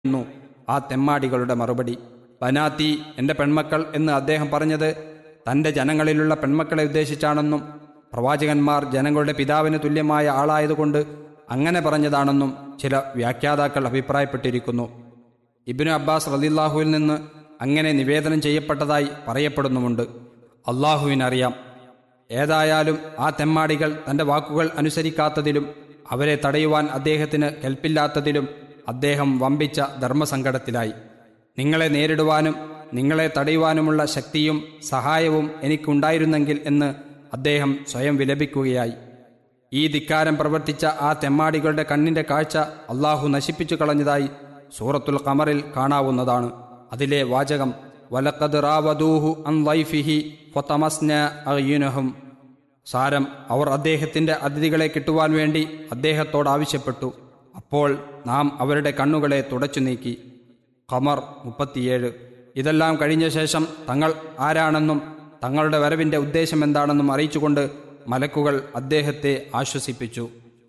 ന്നു ആ തെമ്മാടികളുടെ മറുപടി ബനാത്തി എൻ്റെ പെൺമക്കൾ എന്ന് അദ്ദേഹം പറഞ്ഞത് തൻ്റെ ജനങ്ങളിലുള്ള പെൺമക്കളെ ഉദ്ദേശിച്ചാണെന്നും പ്രവാചകന്മാർ ജനങ്ങളുടെ പിതാവിന് തുല്യമായ ആളായതുകൊണ്ട് അങ്ങനെ പറഞ്ഞതാണെന്നും ചില വ്യാഖ്യാതാക്കൾ അഭിപ്രായപ്പെട്ടിരിക്കുന്നു ഇബിനു അബ്ബാസ് റലില്ലാഹുവിൽ നിന്ന് അങ്ങനെ നിവേദനം ചെയ്യപ്പെട്ടതായി പറയപ്പെടുന്നുമുണ്ട് അള്ളാഹുവിനറിയാം ഏതായാലും ആ തെമ്മാടികൾ തൻ്റെ വാക്കുകൾ അനുസരിക്കാത്തതിലും അവരെ തടയുവാൻ അദ്ദേഹത്തിന് കെൽപ്പില്ലാത്തതിലും അദ്ദേഹം വമ്പിച്ച ധർമ്മസങ്കടത്തിലായി നിങ്ങളെ നേരിടുവാനും നിങ്ങളെ തടയുവാനുമുള്ള ശക്തിയും സഹായവും എനിക്കുണ്ടായിരുന്നെങ്കിൽ എന്ന് അദ്ദേഹം സ്വയം വിലപിക്കുകയായി ഈ ധിക്കാരം പ്രവർത്തിച്ച ആ തെമ്മാടികളുടെ കണ്ണിന്റെ കാഴ്ച അള്ളാഹു നശിപ്പിച്ചു കളഞ്ഞതായി സൂറത്തുൽ ഖമറിൽ കാണാവുന്നതാണ് അതിലെ വാചകം വലക്കത് റാവദൂഹു അൻ വൈഫിഹി ഫതമസ്ന അയ്യുനഹും സാരം അവർ അദ്ദേഹത്തിന്റെ അതിഥികളെ കിട്ടുവാൻ വേണ്ടി അദ്ദേഹത്തോട് ആവശ്യപ്പെട്ടു അപ്പോൾ നാം അവരുടെ കണ്ണുകളെ തുടച്ചു നീക്കി ഖമർ മുപ്പത്തിയേഴ് ഇതെല്ലാം കഴിഞ്ഞ ശേഷം തങ്ങൾ ആരാണെന്നും തങ്ങളുടെ വരവിന്റെ ഉദ്ദേശം എന്താണെന്നും അറിയിച്ചുകൊണ്ട് മലക്കുകൾ അദ്ദേഹത്തെ ആശ്വസിപ്പിച്ചു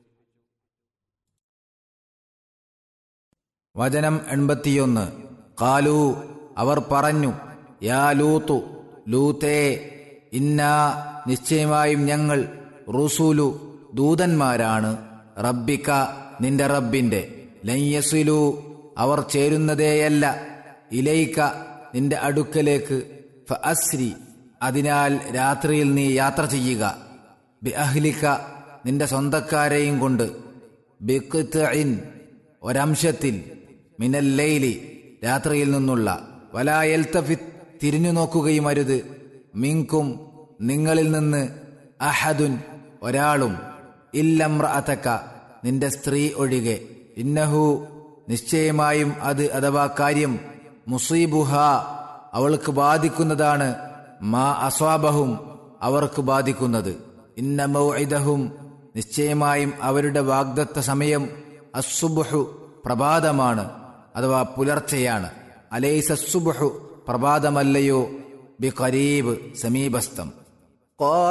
വചനം എൺപത്തിയൊന്ന് കാലു അവർ പറഞ്ഞു യാ ലൂത്തു ലൂത്തേ ഇന്നാ നിശ്ചയമായും ഞങ്ങൾ റുസൂലു ദൂതന്മാരാണ് റബ്ബിക്ക നിന്റെ റബ്ബിന്റെ ലയ്യസുലു അവർ ചേരുന്നതേയല്ല ഇലയിക്ക നിന്റെ അടുക്കലേക്ക് ഫ അസ്രി അതിനാൽ രാത്രിയിൽ നീ യാത്ര ചെയ്യുക ബി അഹ്ലിക്ക നിന്റെ സ്വന്തക്കാരെയും കൊണ്ട് ബിഖ്തഇൻ ഒരംശത്തിൽ മിനല്ലൈലി രാത്രിയിൽ നിന്നുള്ള വലായൽത്തഫിത് തിരിഞ്ഞു നോക്കുകയും അരുത് മിങ്കും നിങ്ങളിൽ നിന്ന് അഹദുൻ ഒരാളും ഇല്ലമ്രഅതക്ക നിന്റെ സ്ത്രീ ഒഴികെ ഇന്നഹു നിശ്ചയമായും അത് അഥവാ കാര്യം മുസീബുഹ അവൾക്ക് ബാധിക്കുന്നതാണ് മാ അസ്വാബഹും അവർക്ക് ബാധിക്കുന്നത് ഇന്ന മൗഇദഹും നിശ്ചയമായും അവരുടെ വാഗ്ദത്ത സമയം അസുബുഹു പ്രഭാതമാണ് അഥവാ പുലർച്ചെയാണ് അലൈസ സുബുഹു പ്രഭാതമല്ലയോ ബി കരീബ് സമീപസ്ഥം